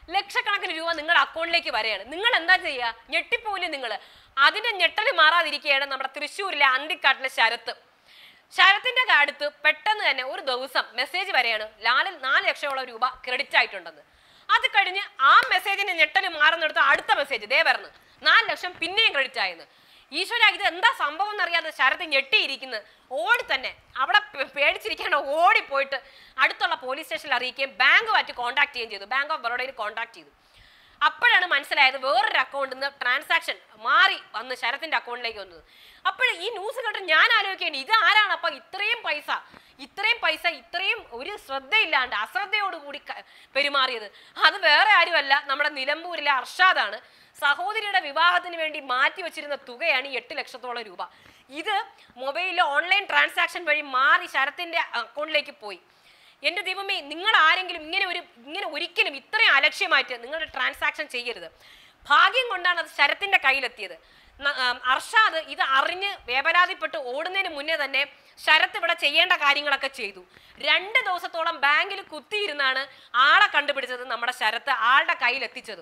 ലക്ഷക്കണക്കിന് രൂപ നിങ്ങളുടെ അക്കൗണ്ടിലേക്ക് വരെയാണ് നിങ്ങൾ എന്താ ചെയ്യുക ഞെട്ടിപ്പോയില്ലേ നിങ്ങൾ അതിന്റെ ഞെട്ടൽ മാറാതിരിക്കുകയാണ് നമ്മുടെ തൃശ്ശൂരിലെ അന്തിക്കാട്ടിലെ ശരത്ത് ശരത്തിന്റെ അടുത്ത് പെട്ടെന്ന് തന്നെ ഒരു ദിവസം മെസ്സേജ് വരെയാണ് ലാലിൽ നാല് ലക്ഷത്തോളം രൂപ ക്രെഡിറ്റ് ആയിട്ടുണ്ടെന്ന് അത് കഴിഞ്ഞ് ആ മെസ്സേജിന് ഞെട്ടൽ മാറുന്നിടത്ത് അടുത്ത മെസ്സേജ് ദേ പറഞ്ഞു നാല് ലക്ഷം പിന്നെയും ക്രെഡിറ്റ് ആയെന്ന് ഈശ്വര ഇത് എന്താ സംഭവം എന്നറിയാതെ ശരത്ത് ഞെട്ടിയിരിക്കുന്നത് ഓടി തന്നെ അവിടെ പേ- പേടിച്ചിരിക്കാണ്ട് ഓടിപ്പോയിട്ട് അടുത്തുള്ള പോലീസ് സ്റ്റേഷനിൽ അറിയിക്കുകയും ബാങ്കുമായിട്ട് കോൺടാക്ട് ചെയ്യുകയും ചെയ്തു ബാങ്ക് ഓഫ് ബറോഡയിൽ കോൺടാക്ട് ചെയ്തു അപ്പോഴാണ് മനസ്സിലായത് വേറൊരു അക്കൗണ്ടിൽ നിന്ന് ട്രാൻസാക്ഷൻ മാറി വന്ന് ശരത്തിന്റെ അക്കൗണ്ടിലേക്ക് വന്നത് അപ്പോൾ ഈ ന്യൂസ് കേട്ട് ഞാൻ ആലോചിക്കേണ്ടി ഇത് ആരാണ് അപ്പൊ ഇത്രയും പൈസ ഇത്രയും പൈസ ഇത്രയും ഒരു ശ്രദ്ധയില്ലാണ്ട് അശ്രദ്ധയോടുകൂടി ക- പെരുമാറിയത് അത് വേറെ ആരുമല്ല നമ്മുടെ നിലമ്പൂരിലെ അർഷാദാണ് സഹോദരിയുടെ വിവാഹത്തിന് വേണ്ടി മാറ്റി വെച്ചിരുന്ന തുകയാണ് ഈ എട്ട് ലക്ഷത്തോളം രൂപ ഇത് മൊബൈലിൽ ഓൺലൈൻ ട്രാൻസാക്ഷൻ വഴി മാറി ശരത്തിന്റെ അക്കൗണ്ടിലേക്ക് പോയി എൻ്റെ ദൈവമേ നിങ്ങൾ ആരെങ്കിലും ഇങ്ങനെ ഒരു ഇങ്ങനെ ഒരിക്കലും ഇത്രയും അലക്ഷ്യമായിട്ട് നിങ്ങളുടെ ട്രാൻസാക്ഷൻ ചെയ്യരുത് ഭാഗ്യം കൊണ്ടാണ് അത് ശരത്തിന്റെ കയ്യിലെത്തിയത് ന- ആം, അർഷാദ് ഇത് അറിഞ്ഞ് വേപരാതിപ്പെട്ട് ഓടുന്നതിന് മുന്നേ തന്നെ ശരത്ത് ഇവിടെ ചെയ്യേണ്ട കാര്യങ്ങളൊക്കെ ചെയ്തു രണ്ട് ദിവസത്തോളം ബാങ്കിൽ കുത്തിയിരുന്നാണ് ആളെ കണ്ടുപിടിച്ചത് നമ്മുടെ ശരത്ത് ആളുടെ കയ്യിലെത്തിച്ചതും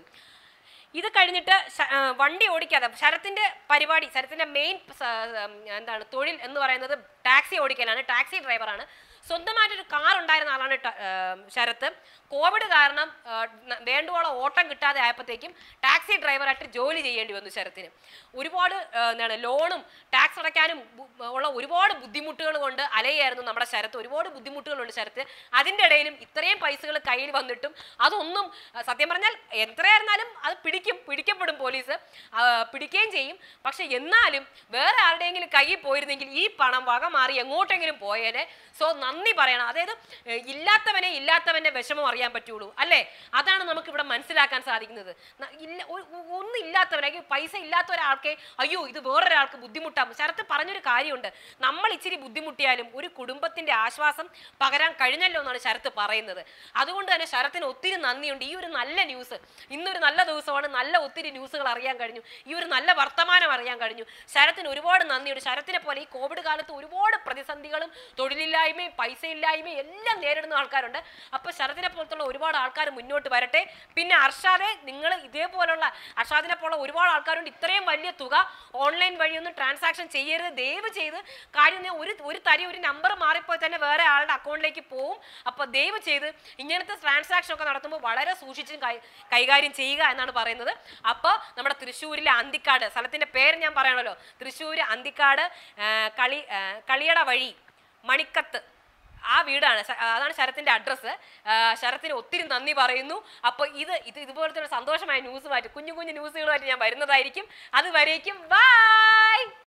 ഇത് കഴിഞ്ഞിട്ട് ശ- ആ, വണ്ടി ഓടിക്കാതെ ശരത്തിന്റെ പരിപാടി ശരത്തിന്റെ മെയിൻ എന്താണ് തൊഴിൽ എന്ന് പറയുന്നത് ടാക്സി ഓടിക്കലാണ് ടാക്സി ഡ്രൈവറാണ് സ്വന്തമായിട്ടൊരു കാർ ഉണ്ടായിരുന്ന ആളാണ് ട- ആ, ശരത്ത് കോവിഡ് കാരണം ആ, ന- വേണ്ടുവോളം ഓട്ടം കിട്ടാതെ ആയപ്പോഴത്തേക്കും ടാക്സി ഡ്രൈവറായിട്ട് ജോലി ചെയ്യേണ്ടി വന്നു ശരത്തിന് ഒരുപാട് ആ, എന്താണ് ലോണും ടാക്സ് അടയ്ക്കാനും ബു- ഉള്ള ഒരുപാട് ബുദ്ധിമുട്ടുകൾ കൊണ്ട് അലയായിരുന്നു നമ്മുടെ ശരത്ത് ഒരുപാട് ബുദ്ധിമുട്ടുകളുണ്ട് ശരത്ത് അതിൻ്റെ ഇടയിലും ഇത്രയും പൈസകൾ കയ്യിൽ വന്നിട്ടും അതൊന്നും ആ, സത്യം പറഞ്ഞാൽ എത്രയായിരുന്നാലും അത് പിടിക്കും പിടിക്കപ്പെടും പോലീസ് ആ, പിടിക്കുകയും ചെയ്യും പക്ഷെ എന്നാലും വേറെ ആരുടെയെങ്കിലും കയ്യിൽ പോയിരുന്നെങ്കിൽ ഈ പണം വക മാറി എങ്ങോട്ടെങ്കിലും പോയേനെ സോ നന്ദി പറയണം അതായത് ഏ, ഇല്ലാത്തവനെ ഇല്ലാത്തവന്റെ വിഷമം അറിയാൻ പറ്റുള്ളൂ അല്ലേ അതാണ് നമുക്ക് ഇവിടെ മനസ്സിലാക്കാൻ സാധിക്കുന്നത് ന- ഇല്ല ഒ- ഒ- ഒന്നും ഇല്ലാത്തവൻ അല്ലെങ്കിൽ പൈസ ഇല്ലാത്ത ഒരാൾക്ക് അയ്യോ ഇത് വേറൊരാൾക്ക് ബുദ്ധിമുട്ടാകും ശരത്ത് പറഞ്ഞൊരു കാര്യമുണ്ട് നമ്മൾ ഇച്ചിരി ബുദ്ധിമുട്ടിയാലും ഒരു കുടുംബത്തിന്റെ ആശ്വാസം പകരാൻ കഴിഞ്ഞല്ലോ എന്നാണ് ശരത്ത് പറയുന്നത് അതുകൊണ്ട് തന്നെ ശരത്തിന് ഒത്തിരി നന്ദിയുണ്ട് ഈ ഒരു നല്ല ന്യൂസ് ഇന്നൊരു നല്ല ദിവസമാണ് നല്ല ഒത്തിരി ന്യൂസുകൾ അറിയാൻ കഴിഞ്ഞു ഈ ഒരു നല്ല വർത്തമാനം അറിയാൻ കഴിഞ്ഞു ശരത്തിന് ഒരുപാട് നന്ദിയുണ്ട് ശരത്തിനെ പോലെ ഈ കോവിഡ് കാലത്ത് ഒരുപാട് പ്രതിസന്ധികളും തൊഴിലില്ലായ്മയും പൈസയില്ലായ്മയും എല്ലാം നേരിടുന്ന ആൾക്കാരുണ്ട് അപ്പോൾ ശരത്തിനെ പോലത്തുള്ള ഒരുപാട് ആൾക്കാർ മുന്നോട്ട് വരട്ടെ പിന്നെ അർഷാദെ നിങ്ങൾ ഇതേപോലുള്ള അർഷാദിനെ പോലുള്ള ഒരുപാട് ആൾക്കാരുണ്ട് ഇത്രയും വലിയ തുക ഓൺലൈൻ വഴിയൊന്നും ട്രാൻസാക്ഷൻ ചെയ്യരുത് ദയവ് ചെയ്ത് കാര്യം ഞാൻ ഒരു ഒരു തരി ഒരു നമ്പർ മാറിപ്പോയി തന്നെ വേറെ ആളുടെ അക്കൗണ്ടിലേക്ക് പോവും അപ്പോൾ ദയവ് ചെയ്ത് ഇങ്ങനത്തെ ട്രാൻസാക്ഷൻ ഒക്കെ നടത്തുമ്പോൾ വളരെ സൂക്ഷിച്ചും കൈ കൈകാര്യം ചെയ്യുക എന്നാണ് പറയുന്നത് അപ്പോൾ നമ്മുടെ തൃശ്ശൂരിലെ അന്തിക്കാട് സ്ഥലത്തിൻ്റെ പേര് ഞാൻ പറയണമല്ലോ തൃശ്ശൂർ അന്തിക്കാട് ആ, കളി ആ, കളിയട വഴി മണിക്കത്ത് ആ വീടാണ് ശ- അതാണ് ശരത്തിന്റെ അഡ്രസ്സ് ശരത്തിന് ഒത്തിരി നന്ദി പറയുന്നു അപ്പോൾ ഇത് ഇത് ഇതുപോലത്തെ ഒരു സന്തോഷമായ ന്യൂസുമായിട്ട് കുഞ്ഞു കുഞ്ഞു ന്യൂസുകളുമായിട്ട് ഞാൻ വരുന്നതായിരിക്കും അതുവരേക്കും ബൈ